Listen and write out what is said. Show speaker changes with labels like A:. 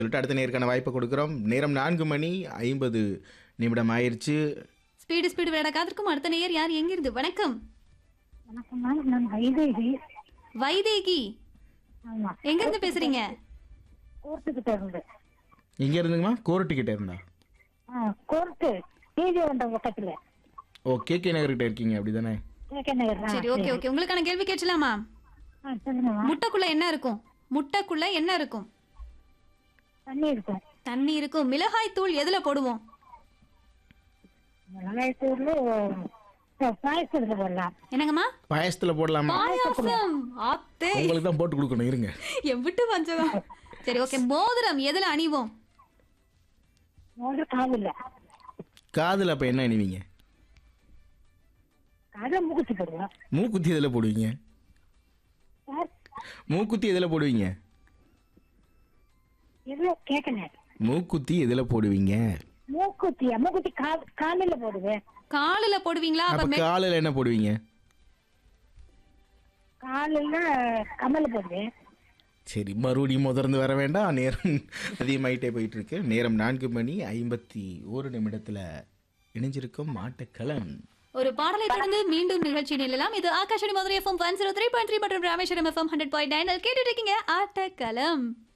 A: சொல்லிட்டு அடுத்த நேருக்கான வாய்ப்பை கொடுக்குறோம் நேரம் நான்கு மணி ஐம்பது நிமிடம் ஆயிருச்சு
B: ஸ்பீடு ஸ்பீடு விளையாட காத்திருக்கும் அடுத்த நேயர் யார் எங்கிருந்து வணக்கம்
C: வணக்கம் மேம் நான் வைதேகி
B: வைதேகி
C: ஆமா
B: எங்க இருந்து பேசுறீங்க
C: கோர்ட்டுக்கிட்ட இருந்து
A: இங்கே இருந்துங்கம்மா கோர்ட்டு கிட்ட இருந்தா
C: ஆ கோர்ட்டு டிஜே வந்த பக்கத்துல
A: ஓ கேகே நகர்கிட்ட இருக்கீங்க அப்படி தானே
C: கேகே நகர் ஆ,
B: சரி ஓகே ஓகே உங்களுக்கான கேள்வி கேட்கலாமா
C: ஆ சொல்லுங்கம்மா
B: முட்டைக்குள்ள என்ன இருக்கும் முட்டைக்குள்ள என்ன இருக்கும்
C: தண்ணி இருக்கும்
B: தண்ணி இருக்கும் மிளகாய் தூள் எதுல போடுவோம்
C: மிளகாய்த்தூர்ல பாயசத்துல போடலாம்
B: என்னங்கம்மா
A: பாயசத்தில் போடலாமா
B: பாயாசம் ஆத்தே
A: உங்களுக்கு தான் போட்டு கொடுக்கணும் இருங்க
B: எம்பிட்டு பஞ்சம் சரி ஓகே மோதிரம் எதுல அணிவோம்
C: மோதிர காவில்ல
A: காதில் அப்போ என்ன அணிவீங்க
C: காதில் மூக்குத்தி போடுவோம்
A: மூக்குத்தி எதில் போடுவீங்க
C: சார்
A: மூக்குத்தி எதில் போடுவீங்க
C: எதுல கேட்கணும்
A: மூக்குத்தி எதில் போடுவீங்க
C: மூக்குத்தியா மூக்குத்தி கா காலில் போடுவேன்
B: காலுல போடுவீங்களா அப்ப
A: அப்போ
B: மெ-
A: காலில் என்ன போடுவீங்க
C: காலில் கமல் போடுவேன்
A: சரி மறுபடியும் முதர்ந்து வர வேண்டாம் நேரம் அதிகமாயிட்டே போயிட்டு இருக்கு நேரம் நான்கு மணி ஐம்பத்தி ஒரு நிமிடத்தில் இணைஞ்சிருக்கும் மாட்டுக்களம்
B: ஒரு பாடலை தொடர்ந்து மீண்டும் நிகழ்ச்சி நிலையலாம் இது Akashvani Madurai FM one zero three point three மற்றும் Rameswaram FM hundred point nine கேட்டுட்டு இருக்கீங்க ஆட்டக்கலம்